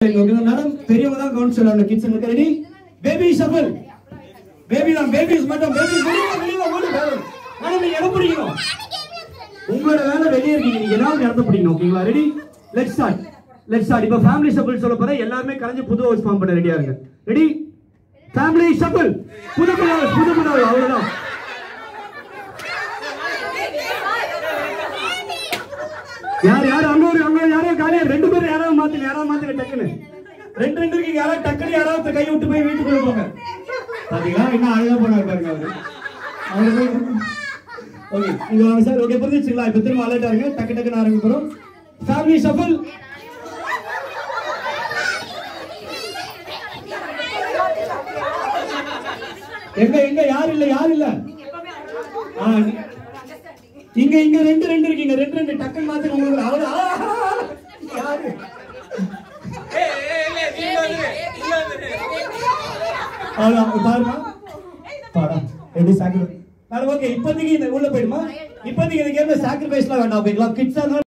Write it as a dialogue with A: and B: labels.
A: madam பெரியவங்க தான் count சொல்லணும் kids ready baby shuffle baby தான் பேபிஸ் மட்டும் பேபிஸ் வெளியே வெளியே ஓடி மேடம் மேடம் நீங்க இடம் பிடிக்கணும் உங்களோட வேலை வெளியே இருக்கீங்க நீங்க ஏதாவது இடத்த பிடிக்கணும் ஓகேங்களா ready let start let start இப்போ ஃபேமிலி ஷஃபிள் சொல்ல போறேன் எல்லாருமே கலைஞ்சு புது ஹவுஸ் ஃபார்ம் பண்ண ரெடியா இருங்க ரெடி ஃபேமிலி ஷஃபிள் புது புது house, புது புது house, அவ்வளவுதான் யார் யார் அங்க ஒரு அங்க யாரோ காலியா ரெண்டு பேரும் யாராவது மாத்துங்க யாராவது மாத்துங்க டக்குன்னு ரெண்டு ரெண்டு இருக்கீங்க யாராவது டக்குன்னு யாராவது ஒருத்தர் கை விட்டு போய் வீட்டுக்குள்ள போங்க பாத்தீங்களா என்ன அழகா போனாரு பாருங்க அவரு அவரு போய் ஓகே இங்க வாங்க சார் ஓகே புரிஞ்சுச்சுங்களா இப்ப திரும்ப அலர்ட் ஆகுங்க டக்கு டக்குன்னு ஆரம்பிக்க போறோம் ஃபேமிலி ஷஃபிள் எங்க எங்க யார் இல்ல யார் இல்ல ஆ, நீ- இங்க இங்க ரெண்டு ரெண்டு இருக்கீங்க ரெண்டு ரெண்டு டக்குன்னு மாத்துங்க உங்களுக்கு அவரு ஆ, யாரு அவ்வளவுதான் பாருமா பாடா எப்படி சாக்ரிஃபைஸ் மேடம் ஓகே இப்போதைக்கு இந்த உள்ள போயிடுமா இப்போதைக்கு இந்த கேம்ல சாக்ரிஃபைஸ்லாம் வேண்டாம் ஓகேங்களா கிட்ஸா